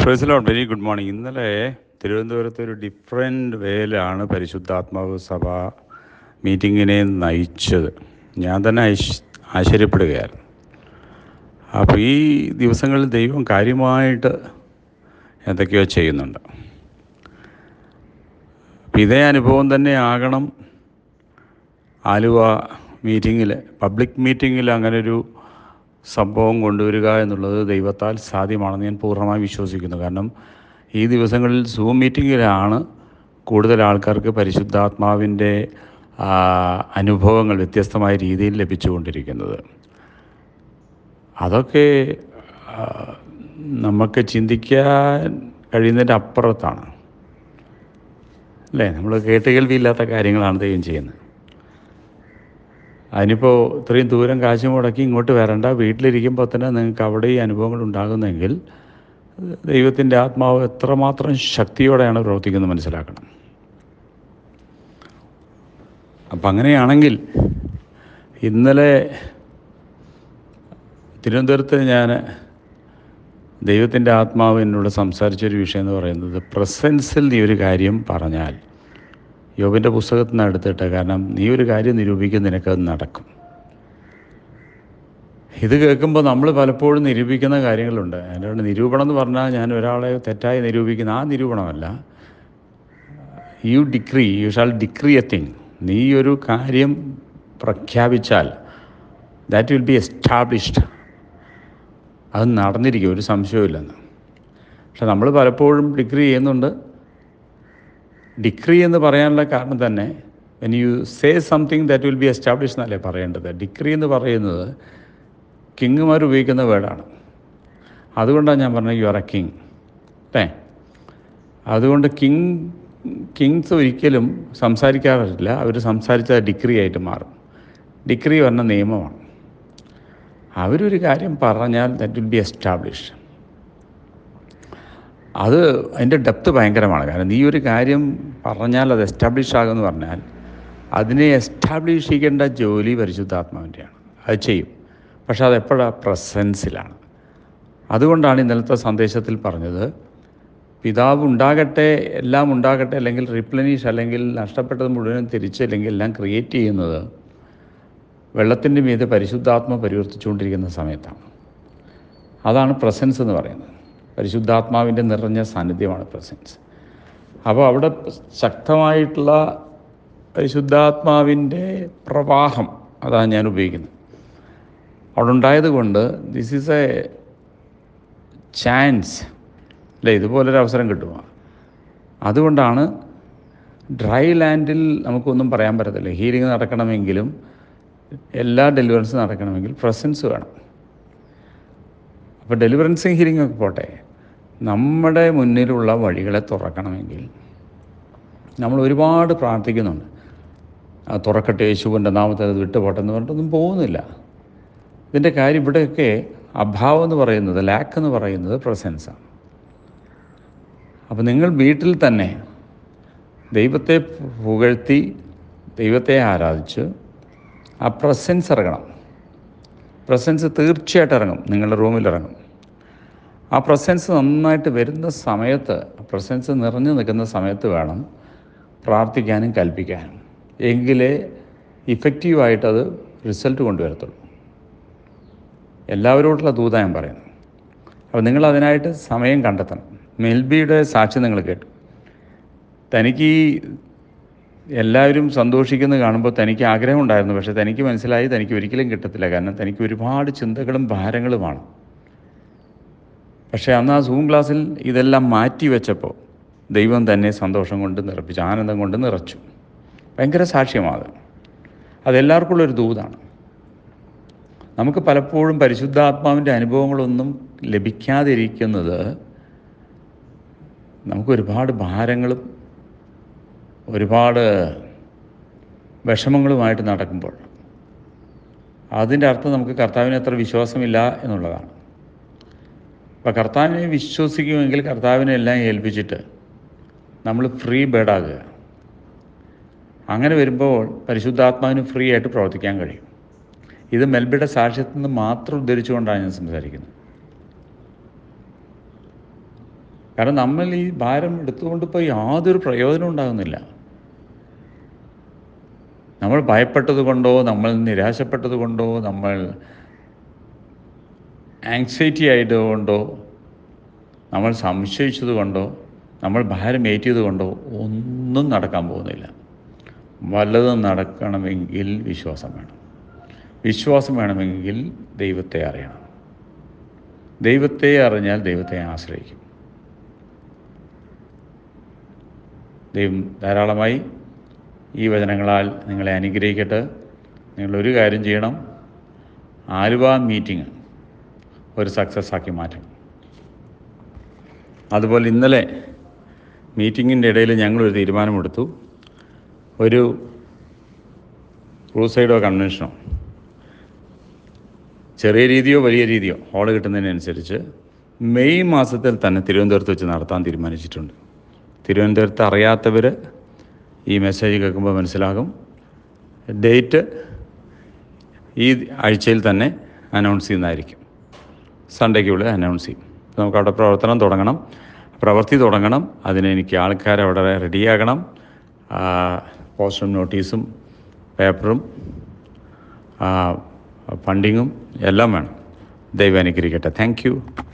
പ്രൈസിലോ very good morning ഇന്നലെ തിരുവനന്തപുരത്ത് ഒരു ഡിഫറെൻ്റ് വേയിലാണ് പരിശുദ്ധാത്മാവ് സഭ മീറ്റിങ്ങിനെ നയിച്ചത് ഞാൻ തന്നെ ഐശ് ആശ്ചര്യപ്പെടുകയായിരുന്നു അപ്പോൾ ഈ ദിവസങ്ങളിൽ ദൈവം കാര്യമായിട്ട് എന്തൊക്കെയോ ചെയ്യുന്നുണ്ട് അപ്പം ഇതേ അനുഭവം തന്നെ ആകണം ആലുവ മീറ്റിങ്ങിൽ പബ്ലിക് മീറ്റിങ്ങിൽ അങ്ങനെ ഒരു സംഭവം കൊണ്ടുവരിക എന്നുള്ളത് ദൈവത്താൽ സാധ്യമാണെന്ന് ഞാൻ പൂർണ്ണമായി വിശ്വസിക്കുന്നു കാരണം ഈ ദിവസങ്ങളിൽ സൂം മീറ്റിങ്ങിലാണ് കൂടുതൽ ആൾക്കാർക്ക് പരിശുദ്ധാത്മാവിൻ്റെ ആ, അനുഭവങ്ങൾ വ്യത്യസ്തമായ രീതിയിൽ ലഭിച്ചുകൊണ്ടിരിക്കുന്നത് അതൊക്കെ ആ, നമുക്ക് ചിന്തിക്കാൻ കഴിയുന്നതിൻ്റെ അപ്പുറത്താണ് അല്ലേ നമ്മൾ കേട്ടുകേൾവിയില്ലാത്ത കാര്യങ്ങളാണ് ദൈവം ചെയ്യുന്നത് അതിനിപ്പോൾ ഇത്രയും ദൂരം കാശ് മുടക്കി ഇങ്ങോട്ട് വരണ്ട വീട്ടിലിരിക്കുമ്പോൾ തന്നെ നിങ്ങൾക്ക് അവിടെ ഈ അനുഭവങ്ങൾ ഉണ്ടാകുന്നെങ്കിൽ ദൈവത്തിൻ്റെ ആത്മാവ് എത്രമാത്രം ശക്തിയോടെയാണ് പ്രവർത്തിക്കുന്നത് മനസ്സിലാക്കണം അപ്പം അങ്ങനെയാണെങ്കിൽ ഇന്നലെ തിരുവനന്തപുരത്ത് ഞാൻ ദൈവത്തിൻ്റെ ആത്മാവ് എന്നോട് സംസാരിച്ചൊരു വിഷയം എന്ന് പറയുന്നത് പ്രസൻസിൽ നീ ഒരു കാര്യം പറഞ്ഞാൽ യോബിൻ്റെ പുസ്തകത്തിൽ നിന്ന് എടുത്തിട്ട് കാരണം നീ ഒരു കാര്യം നിരൂപിക്കും നിനക്കത് നടക്കും ഇത് കേൾക്കുമ്പോൾ നമ്മൾ പലപ്പോഴും നിരൂപിക്കുന്ന കാര്യങ്ങളുണ്ട് അതിൻ്റെ നിരൂപണം എന്ന് പറഞ്ഞാൽ ഞാൻ ഒരാളെ തെറ്റായി നിരൂപിക്കുന്ന ആ നിരൂപണമല്ല you decree you shall decree a thing നീ ഒരു കാര്യം പ്രഖ്യാപിച്ചാൽ ദാറ്റ് വിൽ ബി എസ്റ്റാബ്ലിഷ്ഡ് അത് നടന്നിരിക്കും ഒരു സംശയമില്ലെന്ന് പക്ഷെ നമ്മൾ പലപ്പോഴും ഡിഗ്രി ചെയ്യുന്നുണ്ട് ഡിഗ്രി എന്ന് പറയാനുള്ള കാരണം തന്നെ when you say something that will be establish എന്നല്ലേ പറയേണ്ടത് ഡിഗ്രി എന്ന് പറയുന്നത് കിങ്ങുമാർ ഉപയോഗിക്കുന്ന വേർഡാണ് അതുകൊണ്ടാണ് ഞാൻ പറഞ്ഞത് യു ആർ എ കിങ് അല്ലേ അതുകൊണ്ട് കിങ് കിങ്സ് ഒരിക്കലും സംസാരിക്കാറില്ല അവർ സംസാരിച്ച ഡിഗ്രി ആയിട്ട് മാറും ഡിഗ്രി പറഞ്ഞ നിയമമാണ് അവരൊരു കാര്യം പറഞ്ഞാൽ ദാറ്റ് വിൽ ബി എസ്റ്റാബ്ലിഷ് അത് അതിൻ്റെ ഡെപ്ത് ഭയങ്കരമാണ് കാരണം നീ ഒരു കാര്യം പറഞ്ഞാൽ അത് എസ്റ്റാബ്ലിഷ് ആകുമെന്ന് പറഞ്ഞാൽ അതിനെ എസ്റ്റാബ്ലിഷ് ചെയ്യേണ്ട ജോലി പരിശുദ്ധാത്മാവിൻ്റെയാണ് അത് ചെയ്യും പക്ഷെ അത് എപ്പോഴാണ് പ്രസൻസിലാണ് അതുകൊണ്ടാണ് ഇന്നലത്തെ സന്ദേശത്തിൽ പറഞ്ഞത് പിതാവ് ഉണ്ടാകട്ടെ എല്ലാം ഉണ്ടാകട്ടെ അല്ലെങ്കിൽ റിപ്ലനീഷ് അല്ലെങ്കിൽ നഷ്ടപ്പെട്ടത് മുഴുവൻ തിരിച്ച് അല്ലെങ്കിൽ എല്ലാം ക്രിയേറ്റ് ചെയ്യുന്നത് വെള്ളത്തിൻ്റെ മീതെ പരിശുദ്ധാത്മ പരിവർത്തിച്ചുകൊണ്ടിരിക്കുന്ന സമയത്താണ് അതാണ് പ്രസൻസ് എന്ന് പറയുന്നത് പരിശുദ്ധാത്മാവിൻ്റെ നിറഞ്ഞ സാന്നിധ്യമാണ് പ്രസൻസ് അപ്പോൾ അവിടെ ശക്തമായിട്ടുള്ള പരിശുദ്ധാത്മാവിൻ്റെ പ്രവാഹം അതാണ് ഞാൻ ഉപയോഗിക്കുന്നത് അവിടെ ഉണ്ടായത് കൊണ്ട് ദിസ് ഈസ് എ ചാൻസ് അല്ലേ ഇതുപോലൊരു അവസരം കിട്ടുമോ അതുകൊണ്ടാണ് ഡ്രൈ ലാൻഡിൽ നമുക്കൊന്നും പറയാൻ പറ്റത്തില്ല ഹീലിംഗ് നടക്കണമെങ്കിലും എല്ലാ ഡെലിവറൻസും നടക്കണമെങ്കിൽ പ്രസൻസ് വേണം അപ്പോൾ ഡെലിവറൻസും ഹീലിംഗ് ഒക്കെ പോട്ടെ നമ്മുടെ മുന്നിലുള്ള വഴികളെ തുറക്കണമെങ്കിൽ നമ്മൾ ഒരുപാട് പ്രാർത്ഥിക്കുന്നുണ്ട് ആ തുറക്കട്ടെ യേശുവിൻ്റെ നാമത്തിൽ അത് വിട്ടുപോട്ടെ എന്ന് പറഞ്ഞിട്ടൊന്നും പോകുന്നില്ല ഇതിൻ്റെ കാര്യം ഇവിടെയൊക്കെ അഭാവം എന്ന് പറയുന്നത് ലാക്ക് എന്ന് പറയുന്നത് പ്രസൻസാണ് അപ്പോൾ നിങ്ങൾ വീട്ടിൽ തന്നെ ദൈവത്തെ പുകഴ്ത്തി ദൈവത്തെ ആരാധിച്ച് ആ പ്രസൻസ് ഇറങ്ങണം പ്രസൻസ് തീർച്ചയായിട്ടും ഇറങ്ങും നിങ്ങളുടെ റൂമിൽ ഇറങ്ങും ആ പ്രസൻസ് നന്നായിട്ട് വരുന്ന സമയത്ത് പ്രസൻസ് നിറഞ്ഞു നിൽക്കുന്ന സമയത്ത് വേണം പ്രാർത്ഥിക്കാനും കൽപ്പിക്കാനും എങ്കിലേ ഇഫക്റ്റീവായിട്ടത് റിസൾട്ട് കൊണ്ടുവരത്തുള്ളൂ എല്ലാവരോടുള്ള ദൂത ഞാൻ പറയുന്നു അപ്പോൾ നിങ്ങൾ അതിനായിട്ട് സമയം കണ്ടെത്തണം മെൽബിയുടെ സാക്ഷി നിങ്ങൾ കേട്ടു തനിക്ക് ഈ എല്ലാവരും സന്തോഷിക്കുന്നത് കാണുമ്പോൾ തനിക്ക് ആഗ്രഹം ഉണ്ടായിരുന്നു പക്ഷേ തനിക്ക് മനസ്സിലായി തനിക്ക് ഒരിക്കലും കിട്ടത്തില്ല കാരണം തനിക്ക് ഒരുപാട് ചിന്തകളും ഭാരങ്ങളുമാണ് പക്ഷേ അന്ന് ആ സൂം ക്ലാസ്സിൽ ഇതെല്ലാം മാറ്റി വെച്ചപ്പോൾ ദൈവം തന്നെ സന്തോഷം കൊണ്ട് നിറപ്പിച്ചു ആനന്ദം കൊണ്ട് നിറച്ചു ഭയങ്കര സാക്ഷ്യമാണ് അത് അതെല്ലാവർക്കും ഉള്ളൊരു ദൂതാണ് നമുക്ക് പലപ്പോഴും പരിശുദ്ധാത്മാവിൻ്റെ അനുഭവങ്ങളൊന്നും ലഭിക്കാതിരിക്കുന്നത് നമുക്ക് ഒരുപാട് ഭാരങ്ങളും ഒരുപാട് വിഷമങ്ങളുമായിട്ട് നടക്കുമ്പോൾ അതിൻ്റെ അർത്ഥം നമുക്ക് കർത്താവിന് അത്ര വിശ്വാസമില്ല എന്നുള്ളതാണ് അപ്പോൾ കർത്താവിനെ വിശ്വസിക്കുമെങ്കിൽ കർത്താവിനെ എല്ലാം ഏൽപ്പിച്ചിട്ട് നമ്മൾ ഫ്രീ ബേഡാകുക അങ്ങനെ വരുമ്പോൾ പരിശുദ്ധാത്മാവിന് ഫ്രീ ആയിട്ട് പ്രവർത്തിക്കാൻ കഴിയും ഇത് മെൽബിയുടെ സാക്ഷ്യത്തിൽ നിന്ന് മാത്രം ഉദ്ധരിച്ചുകൊണ്ടാണ് ഞാൻ സംസാരിക്കുന്നത് കാരണം നമ്മൾ ഈ ഭാരം എടുത്തുകൊണ്ട് ഇപ്പോൾ യാതൊരു പ്രയോജനം ഉണ്ടാകുന്നില്ല നമ്മൾ ഭയപ്പെട്ടത് കൊണ്ടോ നമ്മൾ നിരാശപ്പെട്ടത് കൊണ്ടോ നമ്മൾ ആങ്സൈറ്റി ആയതുകൊണ്ടോ നമ്മൾ സംശയിച്ചത് കൊണ്ടോ നമ്മൾ ഭാരം ഏറ്റിയത് കൊണ്ടോ ഒന്നും നടക്കാൻ പോകുന്നില്ല വല്ലതും നടക്കണമെങ്കിൽ വിശ്വാസം വേണം വിശ്വാസം വേണമെങ്കിൽ ദൈവത്തെ അറിയണം ദൈവത്തെ അറിഞ്ഞാൽ ദൈവത്തെ ആശ്രയിക്കും ദൈവം ധാരാളമായി ഈ വചനങ്ങളാൽ നിങ്ങളെ അനുഗ്രഹിക്കട്ടെ നിങ്ങളൊരു കാര്യം ചെയ്യണം ആലുവ മീറ്റിംഗ് ഒരു സക്സസ് ആക്കി മാറ്റണം അതുപോലെ ഇന്നലെ മീറ്റിങ്ങിൻ്റെ ഇടയിൽ ഞങ്ങളൊരു തീരുമാനമെടുത്തു ഒരു ക്രൂസൈഡോ കൺവെൻഷനോ ചെറിയ രീതിയോ വലിയ രീതിയോ ഹോൾ കിട്ടുന്നതിനനുസരിച്ച് മെയ് മാസത്തിൽ തന്നെ തിരുവനന്തപുരത്ത് വെച്ച് നടത്താൻ തീരുമാനിച്ചിട്ടുണ്ട് തിരുവനന്തപുരത്ത് അറിയാത്തവർ ഈ മെസ്സേജ് കേൾക്കുമ്പോൾ മനസ്സിലാകും ഡേറ്റ് ഈ ആഴ്ചയിൽ തന്നെ അനൗൺസ് ചെയ്യുന്നതായിരിക്കും സൺഡേക്കുള്ളിൽ അനൗൺസ് ചെയ്യും നമുക്ക് അവിടെ പ്രവർത്തനം തുടങ്ങണം പ്രവൃത്തി തുടങ്ങണം അതിന് എനിക്ക് ആൾക്കാർ അവിടെ റെഡിയാകണം പോസ്റ്ററും നോട്ടീസും പേപ്പറും ഫണ്ടിങ്ങും എല്ലാം വേണം ദൈവം അനുഗ്രഹിക്കട്ടെ താങ്ക് യു